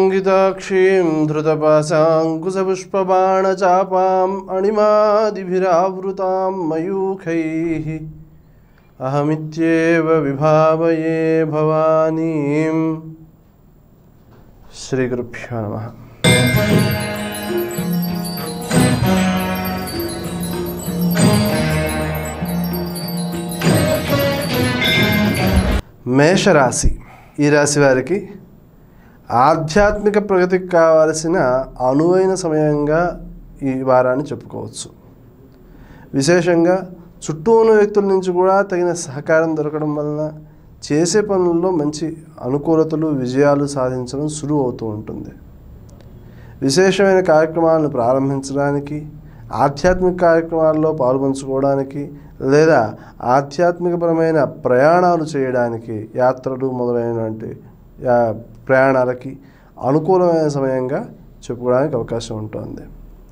ధృతాంగితాక్షీం ధృతపాశాంకుశపుష్పబాణచాపాం అణిమాదిభిరావృతాం మయూఖైः అహమిత్యేవ విభావయే భవానీం శ్రీగురుభ్యో నమః మేషరాశి ఈ రాశి వారికి ఆధ్యాత్మిక ప్రగతికి కావలసిన అనువైన సమయంగా ఈ వారాన్ని చెప్పుకోవచ్చు విశేషంగా చుట్టూ ఉన్న వ్యక్తుల నుంచి కూడా తగిన సహకారం దొరకడం వలన చేసే పనుల్లో మంచి అనుకూలతలు విజయాలు సాధించడం సులువు అవుతూ ఉంటుంది విశేషమైన కార్యక్రమాలను ప్రారంభించడానికి ఆధ్యాత్మిక కార్యక్రమాల్లో పాల్పంచుకోవడానికి లేదా ఆధ్యాత్మికపరమైన ప్రయాణాలు చేయడానికి యాత్రలు మొదలైనటువంటి యా- ప్రయాణాలకి అనుకూలమైన సమయంగా చెప్పుకోవడానికి అవకాశం ఉంటుంది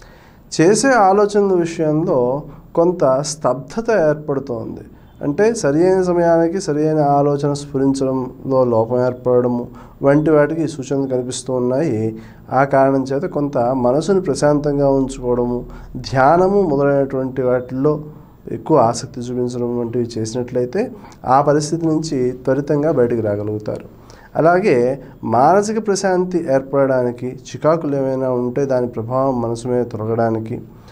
చేసే ఆలోచనల విషయంలో కొంత స్తబ్దత ఏర్పడుతోంది అంటే సరియైన సమయానికి సరియైన ఆలోచన స్ఫురించడంలో లోపం ఏర్పడము వంటి వాటికి సూచనలు కనిపిస్తూ ఉన్నాయి ఆ కారణం చేత కొంత మనసుని ప్రశాంతంగా ఉంచుకోవడము ధ్యానము మొదలైనటువంటి వాటిల్లో ఎక్కువ ఆసక్తి చూపించడం వంటివి చేసినట్లయితే ఆ పరిస్థితి నుంచి త్వరితంగా బయటికి రాగలుగుతారు అలాగే మానసిక ప్రశాంతి ఏర్పడడానికి చికాకులు ఏమైనా ఉంటే దాని ప్రభావం మనసు మీద తొలగడానికి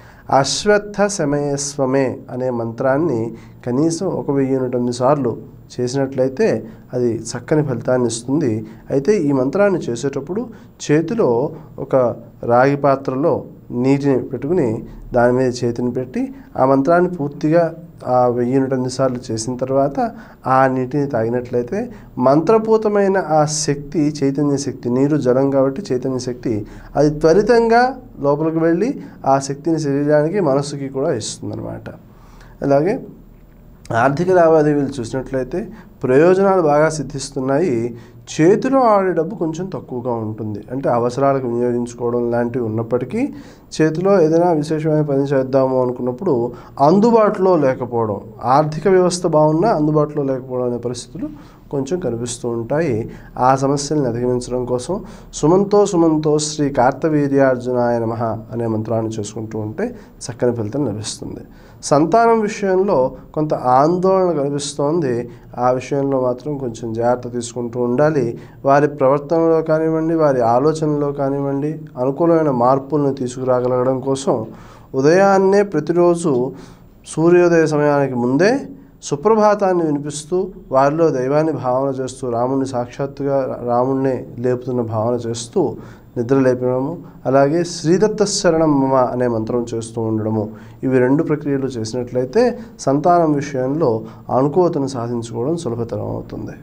అశ్వత్థ సమయస్వమే అనే మంత్రాన్ని కనీసం ఒక వెయ్యి తొమ్మిది సార్లు చేసినట్లయితే అది చక్కని ఫలితాన్ని ఇస్తుంది అయితే ఈ మంత్రాన్ని చేసేటప్పుడు చేతిలో ఒక రాగి పాత్రలో నీటిని పెట్టుకుని దాని మీద చేతిని పెట్టి ఆ మంత్రాన్ని పూర్తిగా ఆ వెయ్యి తొమ్మిది సార్లు చేసిన తర్వాత ఆ నీటిని తాగినట్లయితే మంత్రపూతమైన ఆ శక్తి చైతన్య శక్తి నీరు జలం కాబట్టి చైతన్య శక్తి అది త్వరితంగా లోపలికి వెళ్ళి ఆ శక్తిని శరీరానికి మనస్సుకి కూడా ఇస్తుందన్నమాట అలాగే ఆర్థిక లావాదేవీలు చూసినట్లయితే ప్రయోజనాలు బాగా సిద్ధిస్తున్నాయి చేతిలో ఆడే డబ్బు కొంచెం తక్కువగా ఉంటుంది అంటే అవసరాలకు వినియోగించుకోవడం లాంటివి ఉన్నప్పటికీ చేతిలో ఏదైనా విశేషమైన పని చేద్దాము అనుకున్నప్పుడు అందుబాటులో లేకపోవడం ఆర్థిక వ్యవస్థ బాగున్నా అందుబాటులో లేకపోవడం అనే పరిస్థితులు కొంచెం కనిపిస్తూ ఉంటాయి ఆ సమస్యల్ని అధిగమించడం కోసం సుమంతో సుమంతో శ్రీ కార్తవీర్యార్జునాయ నమః అనే మంత్రాన్ని చేసుకుంటూ ఉంటే చక్కని ఫలితం లభిస్తుంది సంతానం విషయంలో కొంత ఆందోళన కనిపిస్తోంది ఆ విషయంలో మాత్రం కొంచెం జాగ్రత్త తీసుకుంటూ ఉండాలి వారి ప్రవర్తనలో కానివ్వండి వారి ఆలోచనలో కానివ్వండి అనుకూలమైన మార్పులను తీసుకురాగలగడం కోసం ఉదయాన్నే ప్రతిరోజు సూర్యోదయ సమయానికి ముందే సుప్రభాతాన్ని వినిపిస్తూ వారిలో దైవాన్ని భావన చేస్తూ రాముణ్ణి సాక్షాత్తుగా రాముణ్ణి లేపుతున్న భావన చేస్తూ నిద్ర లేపడము అలాగే శ్రీదత్త శరణం మమ అనే మంత్రం చేస్తూ ఉండడము ఇవి రెండు ప్రక్రియలు చేసినట్లయితే సంతానం విషయంలో అనుకూలతను సాధించుకోవడం సులభతరం అవుతుంది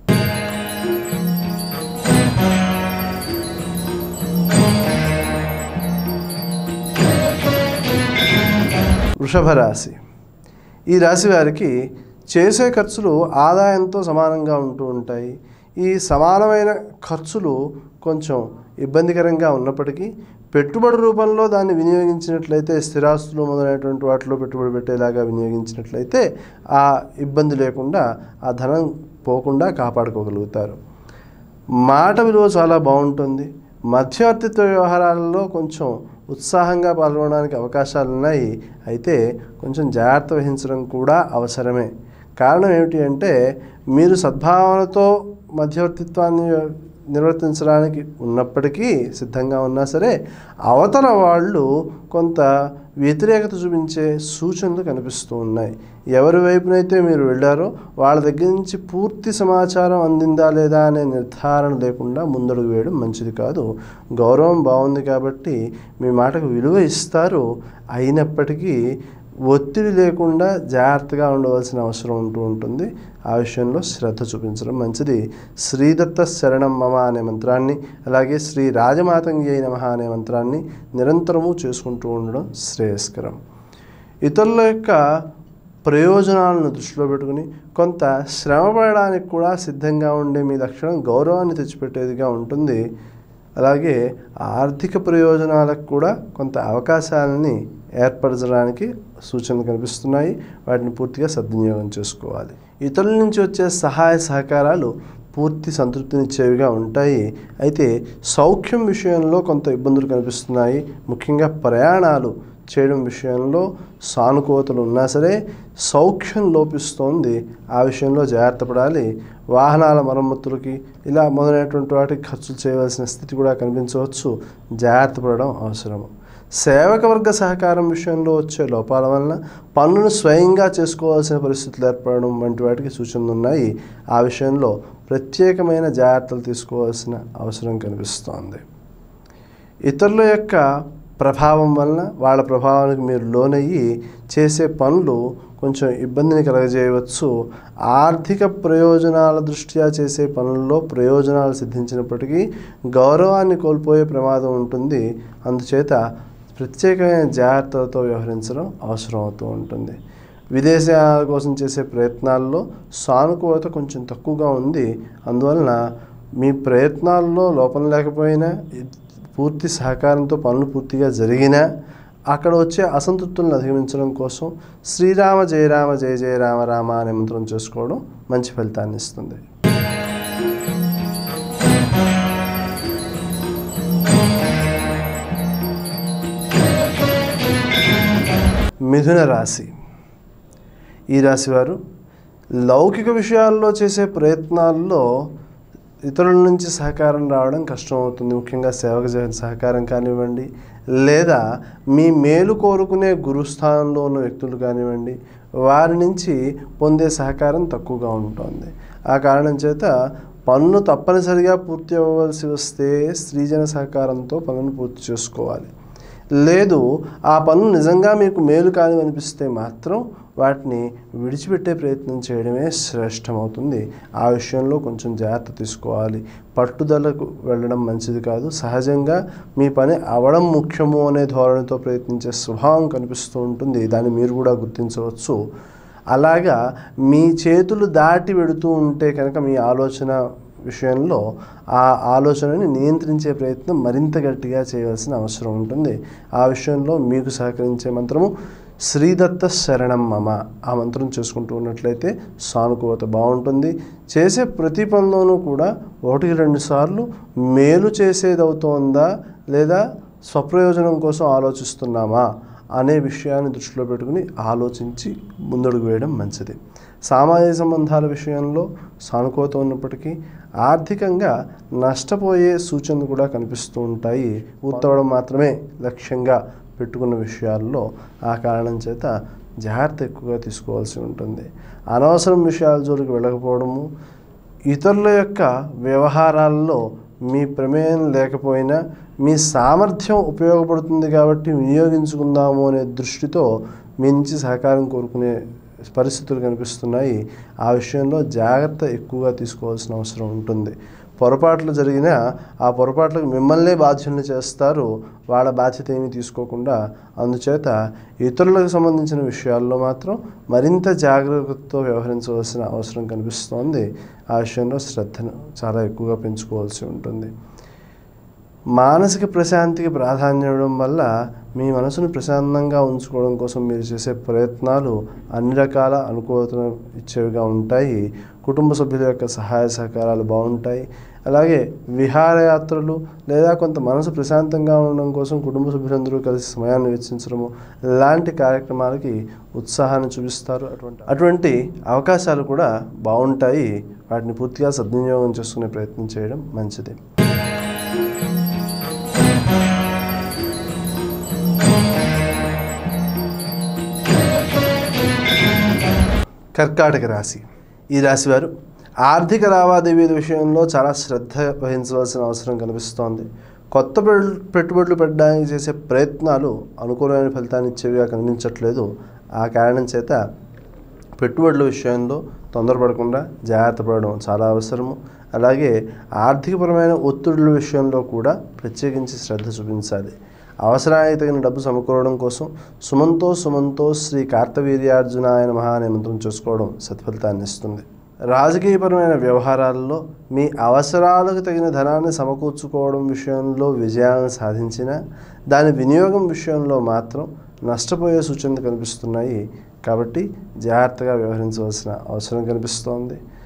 వృషభ రాశి ఈ రాశి వారికి చేసే ఖర్చులు ఆదాయంతో సమానంగా ఉంటూ ఉంటాయి ఈ సమానమైన ఖర్చులు కొంచెం ఇబ్బందికరంగా ఉన్నప్పటికీ పెట్టుబడి రూపంలో దాన్ని వినియోగించినట్లయితే స్థిరాస్తులు మొదలైనటువంటి వాటిలో పెట్టుబడి పెట్టేలాగా వినియోగించినట్లయితే ఆ ఇబ్బంది లేకుండా ఆ ధనం పోకుండా కాపాడుకోగలుగుతారు మాట విలువ చాలా బాగుంటుంది మధ్యవర్తిత్వ వ్యవహారాలలో కొంచెం ఉత్సాహంగా పాల్గొనడానికి అవకాశాలు ఉన్నాయి అయితే కొంచెం జాగ్రత్త వహించడం కూడా అవసరమే కారణం ఏమిటి అంటే మీరు సద్భావనతో మధ్యవర్తిత్వాన్ని నిర్వర్తించడానికి ఉన్నప్పటికీ సిద్ధంగా ఉన్నా సరే అవతల వాళ్ళు కొంత వ్యతిరేకత చూపించే సూచనలు కనిపిస్తూ ఉన్నాయి ఎవరి వైపునైతే మీరు వెళ్ళారో వాళ్ళ దగ్గర నుంచి పూర్తి సమాచారం అందిందా లేదా అనే నిర్ధారణ లేకుండా ముందడుగు వేయడం మంచిది కాదు గౌరవం బాగుంది కాబట్టి మీ మాటకు విలువ ఇస్తారు అయినప్పటికీ ఒత్తిడి లేకుండా జాగ్రత్తగా ఉండవలసిన అవసరం ఉంటూ ఉంటుంది ఆ విషయంలో శ్రద్ధ చూపించడం మంచిది శ్రీదత్త శరణం మమ అనే మంత్రాన్ని అలాగే శ్రీ రాజమాతంగి అయిన మహా అనే మంత్రాన్ని నిరంతరము చేసుకుంటూ ఉండడం శ్రేయస్కరం ఇతరుల యొక్క ప్రయోజనాలను దృష్టిలో పెట్టుకుని కొంత శ్రమ పడడానికి కూడా సిద్ధంగా ఉండే మీ లక్షణం గౌరవాన్ని తెచ్చిపెట్టేదిగా ఉంటుంది అలాగే ఆర్థిక ప్రయోజనాలకు కూడా కొంత అవకాశాలని ఏర్పరచడానికి సూచనలు కనిపిస్తున్నాయి వాటిని పూర్తిగా సద్వినియోగం చేసుకోవాలి ఇతరుల నుంచి వచ్చే సహాయ సహకారాలు పూర్తి సంతృప్తినిచ్చేవిగా ఉంటాయి అయితే సౌఖ్యం విషయంలో కొంత ఇబ్బందులు కనిపిస్తున్నాయి ముఖ్యంగా ప్రయాణాలు చేయడం విషయంలో సానుకూలతలు ఉన్నా సరే సౌఖ్యం లోపిస్తోంది ఆ విషయంలో జాగ్రత్త పడాలి వాహనాల మరమ్మతులకి ఇలా మొదలైనటువంటి వాటికి ఖర్చులు చేయవలసిన స్థితి కూడా కనిపించవచ్చు జాగ్రత్త పడడం అవసరము సేవక వర్గ సహకారం విషయంలో వచ్చే లోపాల వలన పన్నును స్వయంగా చేసుకోవాల్సిన పరిస్థితులు ఏర్పడడం వంటి వాటికి సూచనలు ఉన్నాయి ఆ విషయంలో ప్రత్యేకమైన జాగ్రత్తలు తీసుకోవాల్సిన అవసరం కనిపిస్తోంది ఇతరుల యొక్క ప్రభావం వలన వాళ్ళ ప్రభావానికి మీరు లోనయ్యి చేసే పనులు కొంచెం ఇబ్బందిని కలగజేయవచ్చు ఆర్థిక ప్రయోజనాల దృష్ట్యా చేసే పనుల్లో ప్రయోజనాలు సిద్ధించినప్పటికీ గౌరవాన్ని కోల్పోయే ప్రమాదం ఉంటుంది అందుచేత ప్రత్యేకమైన జాగ్రత్తలతో వ్యవహరించడం అవసరం అవుతూ ఉంటుంది విదేశాల కోసం చేసే ప్రయత్నాల్లో సానుకూలత కొంచెం తక్కువగా ఉంది అందువలన మీ ప్రయత్నాల్లో లోపం లేకపోయినా పూర్తి సహకారంతో పనులు పూర్తిగా జరిగినా అక్కడ వచ్చే అసంతృప్తులను అధిగమించడం కోసం శ్రీరామ జయరామ జయ జయ రామ రామ అనే మంత్రం చేసుకోవడం మంచి ఫలితాన్ని ఇస్తుంది మిథున రాశి ఈ రాశి వారు లౌకిక విషయాల్లో చేసే ప్రయత్నాల్లో ఇతరుల నుంచి సహకారం రావడం కష్టం అవుతుంది ముఖ్యంగా సేవకు చేసిన సహకారం కానివ్వండి లేదా మీ మేలు కోరుకునే గురుస్థానంలో ఉన్న వ్యక్తులు కానివ్వండి వారి నుంచి పొందే సహకారం తక్కువగా ఉంటుంది ఆ కారణం చేత పన్ను తప్పనిసరిగా పూర్తి అవ్వవలసి వస్తే స్త్రీజన సహకారంతో పనులను పూర్తి చేసుకోవాలి లేదు ఆ పనులు నిజంగా మీకు మేలు కాని అనిపిస్తే మాత్రం వాటిని విడిచిపెట్టే ప్రయత్నం చేయడమే శ్రేష్టమవుతుంది ఆ విషయంలో కొంచెం జాగ్రత్త తీసుకోవాలి పట్టుదలకు వెళ్ళడం మంచిది కాదు సహజంగా మీ పని అవడం ముఖ్యము అనే ధోరణితో ప్రయత్నించే స్వభావం కనిపిస్తూ ఉంటుంది దాన్ని మీరు కూడా గుర్తించవచ్చు అలాగా మీ చేతులు దాటి వెడుతూ ఉంటే కనుక మీ ఆలోచన విషయంలో ఆ ఆలోచనని నియంత్రించే ప్రయత్నం మరింత గట్టిగా చేయవలసిన అవసరం ఉంటుంది ఆ విషయంలో మీకు సహకరించే మంత్రము శ్రీదత్త శరణం మమ ఆ మంత్రం చేసుకుంటూ ఉన్నట్లయితే సానుకూలత బాగుంటుంది చేసే ప్రతి పనిలోనూ కూడా ఒకటికి రెండు సార్లు మేలు చేసేది అవుతోందా లేదా స్వప్రయోజనం కోసం ఆలోచిస్తున్నామా అనే విషయాన్ని దృష్టిలో పెట్టుకుని ఆలోచించి ముందడుగు వేయడం మంచిది సామాజిక సంబంధాల విషయంలో సానుకూలత ఉన్నప్పటికీ ఆర్థికంగా నష్టపోయే సూచనలు కూడా కనిపిస్తూ ఉంటాయి పూర్తవడం మాత్రమే లక్ష్యంగా పెట్టుకున్న విషయాల్లో ఆ కారణం చేత జాగ్రత్త ఎక్కువగా తీసుకోవాల్సి ఉంటుంది అనవసరం విషయాల జోలికి వెళ్ళకపోవడము ఇతరుల యొక్క వ్యవహారాల్లో మీ ప్రమేయం లేకపోయినా మీ సామర్థ్యం ఉపయోగపడుతుంది కాబట్టి వినియోగించుకుందాము అనే దృష్టితో మీ నుంచి సహకారం కోరుకునే పరిస్థితులు కనిపిస్తున్నాయి ఆ విషయంలో జాగ్రత్త ఎక్కువగా తీసుకోవాల్సిన అవసరం ఉంటుంది పొరపాట్లు జరిగినా ఆ పొరపాట్లకు మిమ్మల్నే బాధ్యుల్ని చేస్తారు వాళ్ళ బాధ్యత ఏమీ తీసుకోకుండా అందుచేత ఇతరులకు సంబంధించిన విషయాల్లో మాత్రం మరింత జాగ్రత్తతో వ్యవహరించవలసిన అవసరం కనిపిస్తోంది ఆ విషయంలో శ్రద్ధను చాలా ఎక్కువగా పెంచుకోవాల్సి ఉంటుంది మానసిక ప్రశాంతికి ప్రాధాన్యం ఇవ్వడం వల్ల మీ మనసును ప్రశాంతంగా ఉంచుకోవడం కోసం మీరు చేసే ప్రయత్నాలు అన్ని రకాల అనుకూలతను ఇచ్చేవిగా ఉంటాయి కుటుంబ సభ్యుల యొక్క సహాయ సహకారాలు బాగుంటాయి అలాగే విహారయాత్రలు లేదా కొంత మనసు ప్రశాంతంగా ఉండడం కోసం కుటుంబ సభ్యులందరూ కలిసి సమయాన్ని వెచ్చించడము లాంటి కార్యక్రమాలకి ఉత్సాహాన్ని చూపిస్తారు అటువంటి అటువంటి అవకాశాలు కూడా బాగుంటాయి వాటిని పూర్తిగా సద్వినియోగం చేసుకునే ప్రయత్నం చేయడం మంచిది కర్కాటక రాశి ఈ రాశి వారు ఆర్థిక లావాదేవీల విషయంలో చాలా శ్రద్ధ వహించవలసిన అవసరం కనిపిస్తోంది కొత్త పె- పెట్టుబడులు పెట్టడానికి చేసే ప్రయత్నాలు అనుకూలమైన ఫలితాన్ని ఇచ్చేవిగా కనిపించట్లేదు ఆ కారణం చేత పెట్టుబడుల విషయంలో తొందరపడకుండా జాగ్రత్త పడడం చాలా అవసరము అలాగే ఆర్థికపరమైన ఒత్తిడుల విషయంలో కూడా ప్రత్యేకించి శ్రద్ధ చూపించాలి అవసరానికి తగిన డబ్బు సమకూరడం కోసం సుమంతో సుమంతో శ్రీ కార్తవీర్యార్జునాయ నమః అనే మంత్రం చేసుకోవడం సత్ఫలితాన్ని ఇస్తుంది రాజకీయపరమైన వ్యవహారాల్లో మీ అవసరాలకు తగిన ధనాన్ని సమకూర్చుకోవడం విషయంలో విజయాలను సాధించిన దాని వినియోగం విషయంలో మాత్రం నష్టపోయే సూచనలు కనిపిస్తున్నాయి కాబట్టి జాగ్రత్తగా వ్యవహరించవలసిన అవసరం కనిపిస్తోంది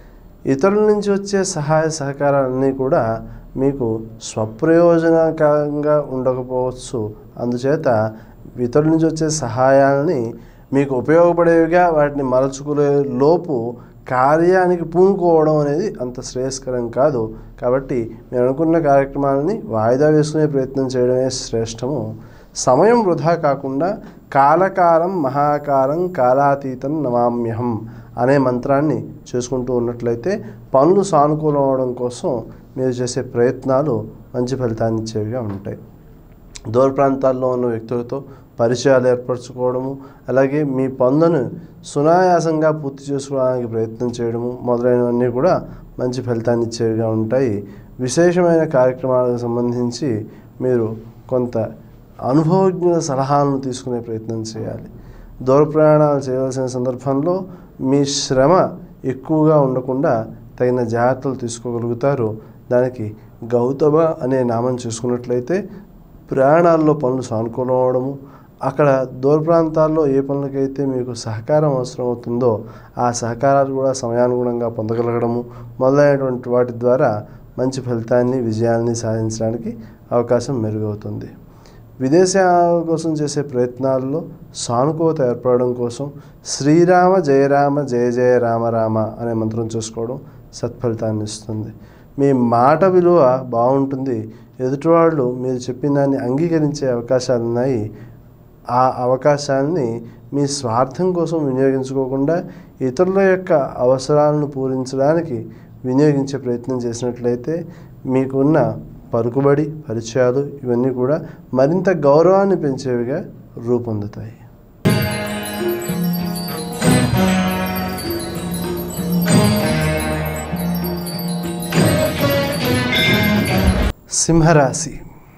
ఇతరుల నుంచి వచ్చే సహాయ సహకారాలన్నీ కూడా మీకు స్వప్రయోజనకరంగా ఉండకపోవచ్చు అందుచేత ఇతరుల నుంచి వచ్చే సహాయాలని మీకు ఉపయోగపడేవిగా వాటిని మరచుకునే లోపు కార్యానికి పూనుకోవడం అనేది అంత శ్రేయస్కరం కాదు కాబట్టి మీరు అనుకున్న కార్యక్రమాలని వాయిదా వేసుకునే ప్రయత్నం చేయడమే శ్రేష్టము సమయం వృధా కాకుండా కాలకాలం మహాకాలం కాలాతీతం నమామ్యహం అనే మంత్రాన్ని చేసుకుంటూ ఉన్నట్లయితే పనులు సానుకూలం అవడం కోసం మీరు చేసే ప్రయత్నాలు మంచి ఫలితాన్ని ఇచ్చేవిగా ఉంటాయి దూర ప్రాంతాల్లో ఉన్న వ్యక్తులతో పరిచయాలు ఏర్పరచుకోవడము అలాగే మీ పనులను సునాయాసంగా పూర్తి చేసుకోవడానికి ప్రయత్నం చేయడము మొదలైనవన్నీ కూడా మంచి ఫలితాన్ని ఇచ్చేవిగా ఉంటాయి విశేషమైన కార్యక్రమాలకు సంబంధించి మీరు కొంత అనుభవజ్ఞుల సలహాలను తీసుకునే ప్రయత్నం చేయాలి దూర ప్రయాణాలు చేయవలసిన సందర్భంలో మీ శ్రమ ఎక్కువగా ఉండకుండా తగిన జాగ్రత్తలు తీసుకోగలుగుతారు దానికి గౌతమ అనే నామం చేసుకున్నట్లయితే ప్రయాణాల్లో పనులు సానుకూలం అవడము అక్కడ దూర ప్రాంతాల్లో ఏ పనులకైతే మీకు సహకారం అవసరం అవుతుందో ఆ సహకారాలు కూడా సమయానుగుణంగా పొందగలగడము మొదలైనటువంటి వాటి ద్వారా మంచి ఫలితాన్ని విజయాన్ని సాధించడానికి అవకాశం మెరుగవుతుంది విదేశాల కోసం చేసే ప్రయత్నాల్లో సానుకూలత ఏర్పడడం కోసం శ్రీరామ జయరామ జయ జయ రామ రామ అనే మంత్రం చేసుకోవడం సత్ఫలితాన్ని ఇస్తుంది మీ మాట విలువ బాగుంటుంది ఎదుటివాళ్ళు మీరు చెప్పిన దాన్ని అంగీకరించే అవకాశాలు ఉన్నాయి ఆ అవకాశాన్ని మీ స్వార్థం కోసం వినియోగించుకోకుండా ఇతరుల యొక్క అవసరాలను పూరించడానికి వినియోగించే ప్రయత్నం చేసినట్లయితే మీకున్న పలుకుబడి పరిచయాలు ఇవన్నీ కూడా మరింత గౌరవాన్ని పెంచేవిగా రూపొందుతాయి సింహరాశి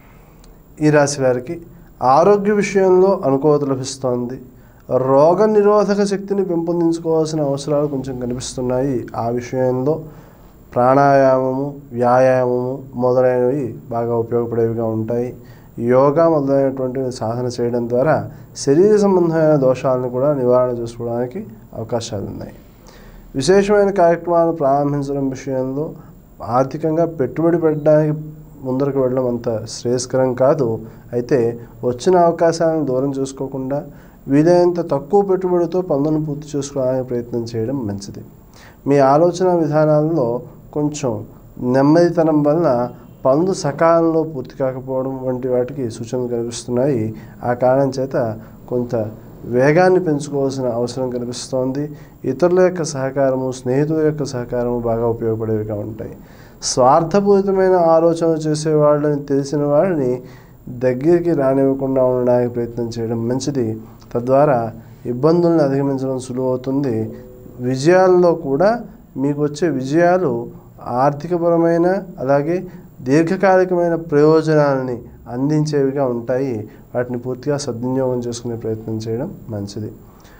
ఈ రాశి వారికి ఆరోగ్య విషయంలో అనుకూలత లభిస్తోంది రోగ నిరోధక శక్తిని పెంపొందించుకోవాల్సిన అవసరాలు కొంచెం కనిపిస్తున్నాయి ఆ విషయంలో ప్రాణాయామము వ్యాయామము మొదలైనవి బాగా ఉపయోగపడేవిగా ఉంటాయి యోగా మొదలైనటువంటి సాధన చేయడం ద్వారా శరీర సంబంధమైన దోషాలను కూడా నివారణ చేసుకోవడానికి అవకాశాలు ఉన్నాయి విశేషమైన కార్యక్రమాలు ప్రారంభించడం విషయంలో ఆర్థికంగా పెట్టుబడి పెట్టడానికి ముందరకు వెళ్ళడం అంత శ్రేయస్కరం కాదు అయితే వచ్చిన అవకాశాలను దూరం చేసుకోకుండా వీలైనంత తక్కువ పెట్టుబడితో పనులను పూర్తి చేసుకోవడానికి ప్రయత్నం చేయడం మంచిది మీ ఆలోచన విధానాల్లో కొంచెం నెమ్మదితనం వలన పనులు సకాలంలో పూర్తి కాకపోవడం వంటి వాటికి సూచనలు కనిపిస్తున్నాయి ఆ కారణం చేత కొంత వేగాన్ని పెంచుకోవాల్సిన అవసరం కనిపిస్తోంది ఇతరుల యొక్క సహకారము స్నేహితుల యొక్క సహకారము బాగా ఉపయోగపడేవిగా ఉంటాయి స్వార్థపూరితమైన ఆలోచనలు చేసే వాళ్ళని తెలిసిన వాళ్ళని దగ్గరికి రానివ్వకుండా ఉండడానికి ప్రయత్నం చేయడం మంచిది తద్వారా ఇబ్బందుల్ని అధిగమించడం సులువు అవుతుంది విజయాల్లో కూడా మీకు వచ్చే విజయాలు ఆర్థికపరమైన అలాగే దీర్ఘకాలికమైన ప్రయోజనాలని అందించేవిగా ఉంటాయి వాటిని పూర్తిగా సద్వినియోగం చేసుకునే ప్రయత్నం చేయడం మంచిది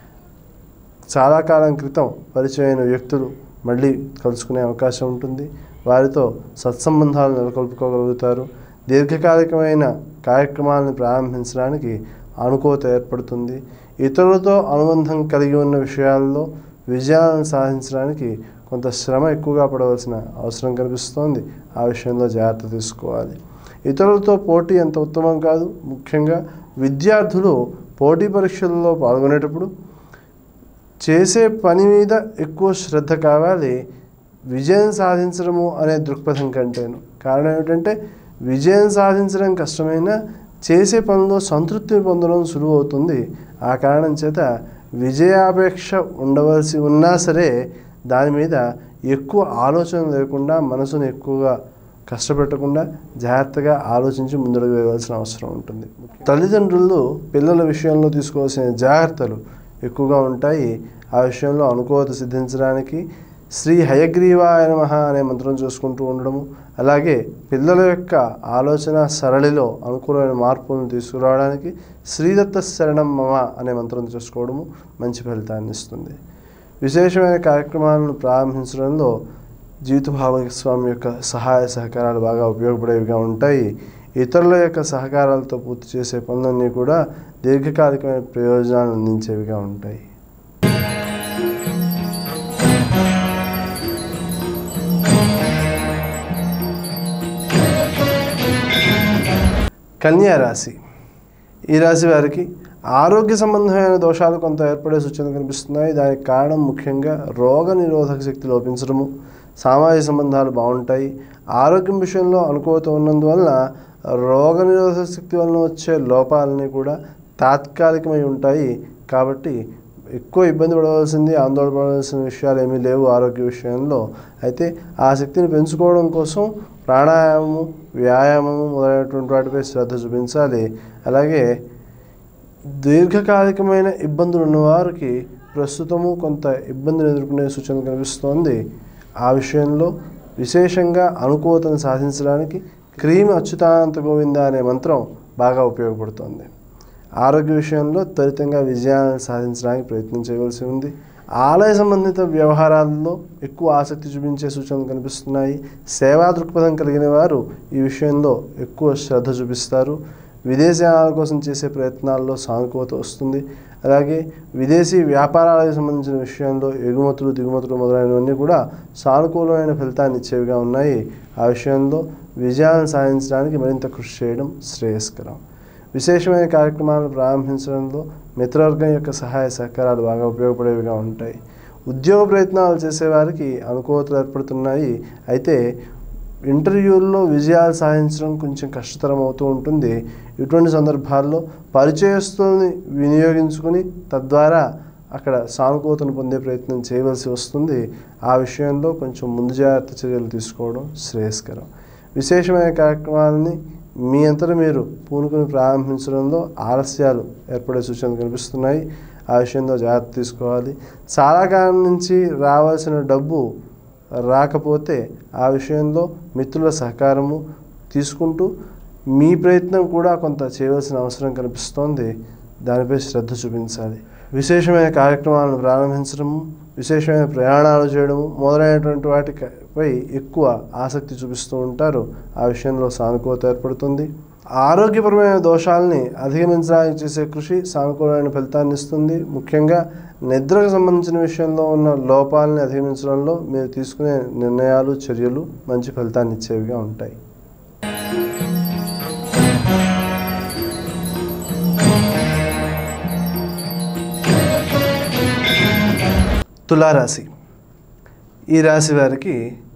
చాలా కాలం క్రితం పరిచయమైన వ్యక్తులు మళ్ళీ కలుసుకునే అవకాశం ఉంటుంది వారితో సత్సంబంధాలు నెలకొల్పుకోగలుగుతారు దీర్ఘకాలికమైన కార్యక్రమాలను ప్రారంభించడానికి అనుకూలత ఏర్పడుతుంది ఇతరులతో అనుబంధం కలిగి ఉన్న విషయాల్లో విజయాలను సాధించడానికి కొంత శ్రమ ఎక్కువగా పడవలసిన అవసరం కనిపిస్తోంది ఆ విషయంలో జాగ్రత్త తీసుకోవాలి ఇతరులతో పోటీ అంత ఉత్తమం కాదు ముఖ్యంగా విద్యార్థులు పోటీ పరీక్షల్లో పాల్గొనేటప్పుడు చేసే పని మీద ఎక్కువ శ్రద్ధ కావాలి విజయం సాధించడము అనే దృక్పథం కంటేను కారణం ఏమిటంటే విజయం సాధించడం కష్టమైనా చేసే పనిలో సంతృప్తిని పొందడం సులువు అవుతుంది ఆ కారణం చేత విజయాపేక్ష ఉండవలసి ఉన్నా సరే దాని మీద ఎక్కువ ఆలోచన లేకుండా మనసును ఎక్కువగా కష్టపెట్టకుండా జాగ్రత్తగా ఆలోచించి ముందడుగు వేయవలసిన అవసరం ఉంటుంది తల్లిదండ్రులు పిల్లల విషయంలో తీసుకోవాల్సిన జాగ్రత్తలు ఎక్కువగా ఉంటాయి ఆ విషయంలో అనుకూలత సిద్ధించడానికి శ్రీ హయగ్రీవాయ నమః అనే మంత్రం చూసుకుంటూ ఉండడము అలాగే పిల్లల యొక్క ఆలోచన సరళిలో అనుకూలమైన మార్పులను తీసుకురావడానికి శ్రీదత్త శరణం మమ అనే మంత్రం చూసుకోవడము మంచి ఫలితాన్ని ఇస్తుంది విశేషమైన కార్యక్రమాలను ప్రారంభించడంలో జీవిత భాగస్వామి యొక్క సహాయ సహకారాలు బాగా ఉపయోగపడేవిగా ఉంటాయి ఇతరుల యొక్క సహకారాలతో పూర్తి చేసే పనులన్నీ కూడా దీర్ఘకాలికమైన ప్రయోజనాలను అందించేవిగా ఉంటాయి కన్యా రాశి ఈ రాశి వారికి ఆరోగ్య సంబంధమైన దోషాలు కొంత ఏర్పడే సూచనలు కనిపిస్తున్నాయి దానికి కారణం ముఖ్యంగా రోగ నిరోధక శక్తి లోపించడము సామాజిక సంబంధాలు బాగుంటాయి ఆరోగ్యం విషయంలో అనుకూలత ఉన్నందువలన రోగ నిరోధక శక్తి వలన వచ్చే లోపాలని కూడా తాత్కాలికమై ఉంటాయి కాబట్టి ఎక్కువ ఇబ్బంది పడవలసింది ఆందోళన పడవలసిన విషయాలు ఏమీ లేవు ఆరోగ్య విషయంలో అయితే ఆ శక్తిని పెంచుకోవడం కోసం ప్రాణాయామము వ్యాయామము మొదలైనటువంటి వాటిపై శ్రద్ధ చూపించాలి అలాగే దీర్ఘకాలికమైన ఇబ్బందులు ఉన్నవారికి ప్రస్తుతము కొంత ఇబ్బందులు ఎదుర్కొనే సూచన కనిపిస్తోంది ఆ విషయంలో విశేషంగా అనుకూలతను సాధించడానికి క్రీమ్ అచ్యుతానంత గోవింద అనే మంత్రం బాగా ఉపయోగపడుతుంది ఆరోగ్య విషయంలో త్వరితంగా విజయాలను సాధించడానికి ప్రయత్నం చేయవలసి ఉంది ఆలయ సంబంధిత వ్యవహారాల్లో ఎక్కువ ఆసక్తి చూపించే సూచనలు కనిపిస్తున్నాయి సేవా దృక్పథం కలిగిన వారు ఈ విషయంలో ఎక్కువ శ్రద్ధ చూపిస్తారు విదేశాల కోసం చేసే ప్రయత్నాల్లో సానుకూలత వస్తుంది అలాగే విదేశీ వ్యాపారాలకు సంబంధించిన విషయంలో ఎగుమతులు దిగుమతులు మొదలైనవన్నీ కూడా సానుకూలమైన ఫలితాన్ని ఇచ్చేవిగా ఉన్నాయి ఆ విషయంలో విజయాలను సాధించడానికి మరింత కృషి చేయడం శ్రేయస్కరం విశేషమైన కార్యక్రమాలను ప్రారంభించడంలో మిత్రవర్గం యొక్క సహాయ సహకారాలు బాగా ఉపయోగపడేవిగా ఉంటాయి ఉద్యోగ ప్రయత్నాలు చేసేవారికి అనుకూలతలు ఏర్పడుతున్నాయి అయితే ఇంటర్వ్యూల్లో విజయాలు సాధించడం కొంచెం కష్టతరం అవుతూ ఉంటుంది ఇటువంటి సందర్భాల్లో పరిచయస్తుల్ని వినియోగించుకుని తద్వారా అక్కడ సానుకూలతను పొందే ప్రయత్నం చేయవలసి వస్తుంది ఆ విషయంలో కొంచెం ముందు జాగ్రత్త చర్యలు తీసుకోవడం శ్రేయస్కరం విశేషమైన కార్యక్రమాలని మీ అంతటా మీరు పూనుకుని ప్రారంభించడంలో ఆలస్యాలు ఏర్పడే సూచనలు కనిపిస్తున్నాయి ఆ విషయంలో జాగ్రత్త తీసుకోవాలి చాలా కాలం నుంచి రావాల్సిన డబ్బు రాకపోతే ఆ విషయంలో మిత్రుల సహకారము తీసుకుంటూ మీ ప్రయత్నం కూడా కొంత చేయవలసిన అవసరం కనిపిస్తోంది దానిపై శ్రద్ధ చూపించాలి విశేషమైన కార్యక్రమాలను ప్రారంభించడము విశేషమైన ప్రయాణాలు చేయడము మొదలైనటువంటి వాటిపై ఎక్కువ ఆసక్తి చూపిస్తూ ఉంటారు ఆ విషయంలో సానుకూలత ఏర్పడుతుంది ఆరోగ్యపరమైన దోషాలని అధిగమించడానికి చేసే కృషి సానుకూలమైన ఫలితాన్ని ఇస్తుంది ముఖ్యంగా నిద్రకు సంబంధించిన విషయంలో ఉన్న లోపాలని అధిగమించడంలో మీరు తీసుకునే నిర్ణయాలు చర్యలు మంచి ఫలితాన్ని ఇచ్చేవిగా ఉంటాయి తులారాశి ఈ రాశి వారికి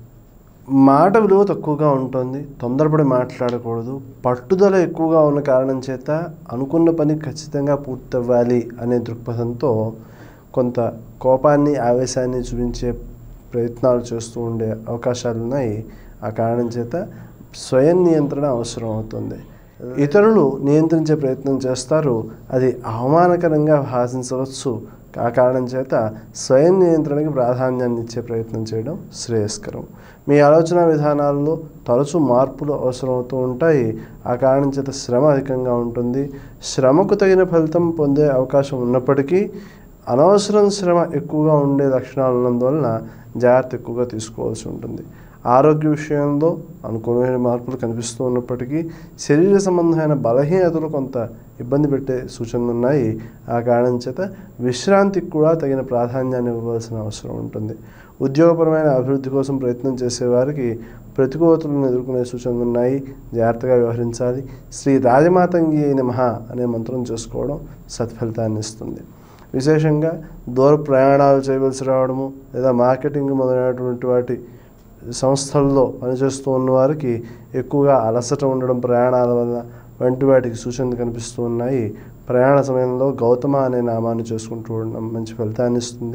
మాట విలువ తక్కువగా ఉంటుంది తొందరపడి మాట్లాడకూడదు పట్టుదల ఎక్కువగా ఉన్న కారణం చేత అనుకున్న పని ఖచ్చితంగా పూర్తవ్వాలి అనే దృక్పథంతో కొంత కోపాన్ని ఆవేశాన్ని చూపించే ప్రయత్నాలు చేస్తూ ఉండే అవకాశాలు ఉన్నాయి ఆ కారణం చేత స్వయం నియంత్రణ అవసరం అవుతుంది ఇతరులు నియంత్రించే ప్రయత్నం చేస్తారు అది అవమానకరంగా భాషించవచ్చు ఆ కారణం చేత స్వయం నియంత్రణకి ప్రాధాన్యాన్ని ఇచ్చే ప్రయత్నం చేయడం శ్రేయస్కరం మీ ఆలోచన విధానాల్లో తరచూ మార్పులు అవసరమవుతూ ఉంటాయి ఆ కారణం చేత శ్రమ అధికంగా ఉంటుంది శ్రమకు తగిన ఫలితం పొందే అవకాశం ఉన్నప్పటికీ అనవసరం శ్రమ ఎక్కువగా ఉండే లక్షణాలు ఉన్నందువలన జాగ్రత్త ఎక్కువగా తీసుకోవాల్సి ఉంటుంది ఆరోగ్య విషయంలో అనుకూలమైన మార్పులు కనిపిస్తూ ఉన్నప్పటికీ శరీర సంబంధమైన బలహీనతలు కొంత ఇబ్బంది పెట్టే సూచనలు ఉన్నాయి ఆ కారణం చేత విశ్రాంతికి కూడా తగిన ప్రాధాన్యాన్ని ఇవ్వవలసిన అవసరం ఉంటుంది ఉద్యోగపరమైన అభివృద్ధి కోసం ప్రయత్నం చేసేవారికి ప్రతికూలతలను ఎదుర్కొనే సూచనలు ఉన్నాయి జాగ్రత్తగా వ్యవహరించాలి శ్రీ రాజమాతంగి నమః అనే మంత్రం చేసుకోవడం సత్ఫలితాన్ని ఇస్తుంది విశేషంగా దూర ప్రయాణాలు చేయవలసి రావడము లేదా మార్కెటింగ్ మొదలైనటువంటి వాటి సంస్థల్లో పనిచేస్తూ ఉన్న వారికి ఎక్కువగా అలసట ఉండడం ప్రయాణాల వల్ల వంటి వాటికి సూచనలు కనిపిస్తూ ఉన్నాయి ప్రయాణ సమయంలో గౌతమ అనే నామాన్ని చేసుకుంటూ ఉండడం మంచి ఫలితాన్ని ఇస్తుంది